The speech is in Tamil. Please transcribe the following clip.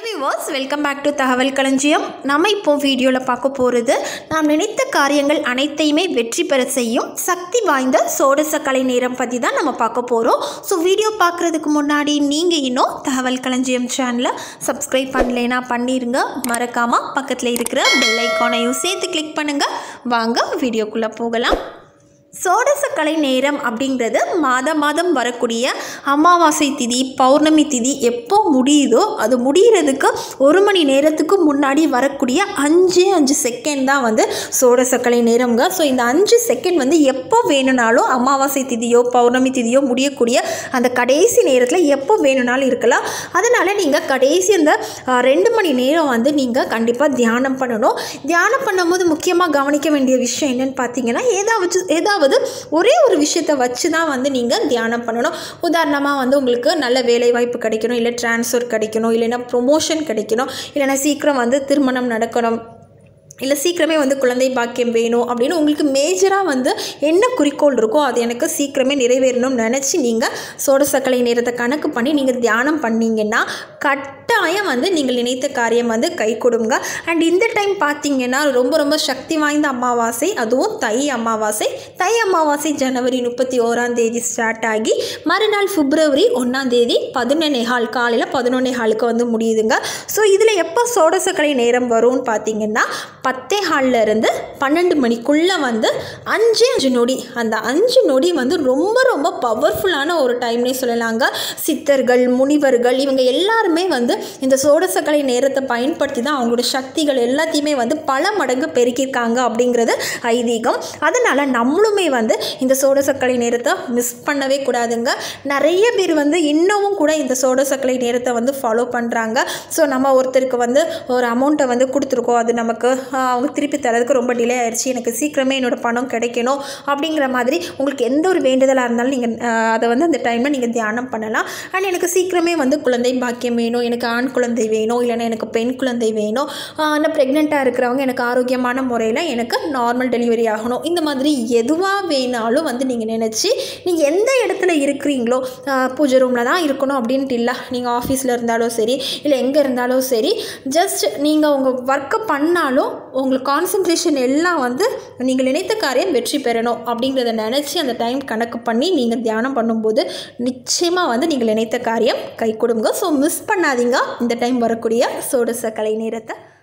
வியூவர்ஸ் வெல்கம் பேக் டு தகவல் களஞ்சியம் நம்ம இப்போ வீடியோவில் பார்க்க போகிறது நாம் நினைத்த காரியங்கள் அனைத்தையுமே வெற்றி பெற செய்யும் சக்தி வாய்ந்த சோடச கலை நேரம் பற்றி தான் நம்ம பார்க்க போகிறோம் ஸோ வீடியோ பார்க்குறதுக்கு முன்னாடி நீங்கள் இன்னும் தகவல் களஞ்சியம் சேனலை சப்ஸ்கிரைப் பண்ணலைன்னா பண்ணிடுங்க மறக்காமல் பக்கத்தில் இருக்கிற பெல் ஐக்கானையும் சேர்த்து கிளிக் பண்ணுங்கள் வாங்க வீடியோக்குள்ளே போகலாம் சோடச கலை நேரம் அப்படிங்கிறது மாதம் மாதம் வரக்கூடிய அமாவாசை திதி பௌர்ணமி திதி எப்போ முடியுதோ அது முடிகிறதுக்கு ஒரு மணி நேரத்துக்கு முன்னாடி வரக்கூடிய அஞ்சு அஞ்சு செகண்ட் தான் வந்து சோடச கலை நேரம்ங்க ஸோ இந்த அஞ்சு செகண்ட் வந்து எப்போ வேணும்னாலும் அமாவாசை திதியோ பௌர்ணமி திதியோ முடியக்கூடிய அந்த கடைசி நேரத்தில் எப்போ வேணும்னாலும் இருக்கலாம் அதனால் நீங்கள் கடைசி அந்த அஹ், ரெண்டு மணி நேரம் வந்து நீங்கள் கண்டிப்பாக தியானம் பண்ணணும் தியானம் பண்ணும்போது முக்கியமாக கவனிக்க வேண்டிய விஷயம் என்னன்னு பார்த்தீங்கன்னா ஏதாவது ஏதாவது ஒரே ஒரு விஷயத்தை வச்சு தான் வந்து நீங்கள் தியானம் பண்ணணும் உதாரணமாக வந்து உங்களுக்கு நல்ல வேலை வாய்ப்பு கிடைக்கணும் இல்லை ட்ரான்ஸ்ஃபர் கிடைக்கணும் இல்லைன்னா ப்ரொமோஷன் கிடைக்கணும் இல்லைன்னா சீக்கிரம் வந்து திருமணம் நடக்கணும் இல்லை சீக்கிரமே வந்து குழந்தை பாக்கியம் வேணும் அப்படின்னு உங்களுக்கு மேஜராக வந்து என்ன குறிக்கோள் இருக்கோ அது எனக்கு சீக்கிரமே நிறைவேறணும்னு நினச்சி நீங்கள் சோடசக்கலை நேரத்தை கணக்கு பண்ணி நீங்கள் தியானம் பண்ணீங்கன்னா கட்டாயம் வந்து நீங்கள் நினைத்த காரியம் வந்து கை கொடுங்க அண்ட் இந்த டைம் பார்த்தீங்கன்னா ரொம்ப ரொம்ப சக்தி வாய்ந்த அமாவாசை அதுவும் தை அமாவாசை தை அமாவாசை ஜனவரி முப்பத்தி ஓராம் தேதி ஸ்டார்ட் ஆகி மறுநாள் பிப்ரவரி ஒன்றாம் தேதி பதினொன்னே ஹால் காலையில் பதினொன்னே ஹாலுக்கு வந்து முடியுதுங்க ஸோ இதில் எப்போ சோடசக்கலை நேரம் வரும்னு பார்த்தீங்கன்னா பத்தே ஹாலில் இருந்து பன்னெண்டு மணிக்குள்ளே வந்து அஞ்சு அஞ்சு நொடி அந்த அஞ்சு நொடி வந்து ரொம்ப ரொம்ப பவர்ஃபுல்லான ஒரு டைம்னே சொல்லலாங்க சித்தர்கள் முனிவர்கள் இவங்க எல்லாருமே வந்து இந்த சோடசக்கலை நேரத்தை பயன்படுத்தி தான் அவங்களோட சக்திகள் எல்லாத்தையுமே வந்து பல மடங்கு பெருக்கியிருக்காங்க அப்படிங்கிறது ஐதீகம் அதனால் நம்மளுமே வந்து இந்த சோடசக்கலை நேரத்தை மிஸ் பண்ணவே கூடாதுங்க நிறைய பேர் வந்து இன்னமும் கூட இந்த சோடசக்கலை நேரத்தை வந்து ஃபாலோ பண்ணுறாங்க ஸோ நம்ம ஒருத்தருக்கு வந்து ஒரு அமௌண்ட்டை வந்து கொடுத்துருக்கோம் அது நமக்கு ஆஹ், அவங்க திருப்பி தரதுக்கு ரொம்ப டிலே ஆயிடுச்சு எனக்கு சீக்கிரமே என்னோட பணம் கிடைக்கணும் அப்படிங்கிற மாதிரி உங்களுக்கு எந்த ஒரு வேண்டுதலாக இருந்தாலும் நீங்கள் அதை வந்து அந்த டைமில் நீங்கள் தியானம் பண்ணலாம் அண்ட் எனக்கு சீக்கிரமே வந்து குழந்தை பாக்கியம் வேணும் எனக்கு ஆண் குழந்தை வேணும் இல்லைன்னா எனக்கு பெண் குழந்தை வேணும் ஆனால் ப்ரெக்னெண்ட்டாக இருக்கிறவங்க எனக்கு ஆரோக்கியமான முறையில் எனக்கு நார்மல் டெலிவரி ஆகணும் இந்த மாதிரி எதுவாக வேணாலும் வந்து நீங்கள் நினச்சி நீங்கள் எந்த இடத்துல இருக்கிறீங்களோ ஆஹ், பூஜை ரூமில் தான் இருக்கணும் அப்படின்ட்டு இல்லை நீங்கள் ஆஃபீஸில் இருந்தாலும் சரி இல்லை எங்கே இருந்தாலும் சரி ஜஸ்ட் நீங்கள் உங்கள் ஒர்க்கை பண்ணாலும் உங்களுக்கு கான்சன்ட்ரேஷன் எல்லாம் வந்து நீங்கள் நினைத்த காரியம் வெற்றி பெறணும் அப்படிங்கிறத நினச்சி அந்த டைம் கணக்கு பண்ணி நீங்கள் தியானம் பண்ணும்போது நிச்சயமாக வந்து நீங்கள் நினைத்த காரியம் கை கொடுங்க ஸோ மிஸ் பண்ணாதீங்க இந்த டைம் வரக்கூடிய சோடச கலை நேரத்தை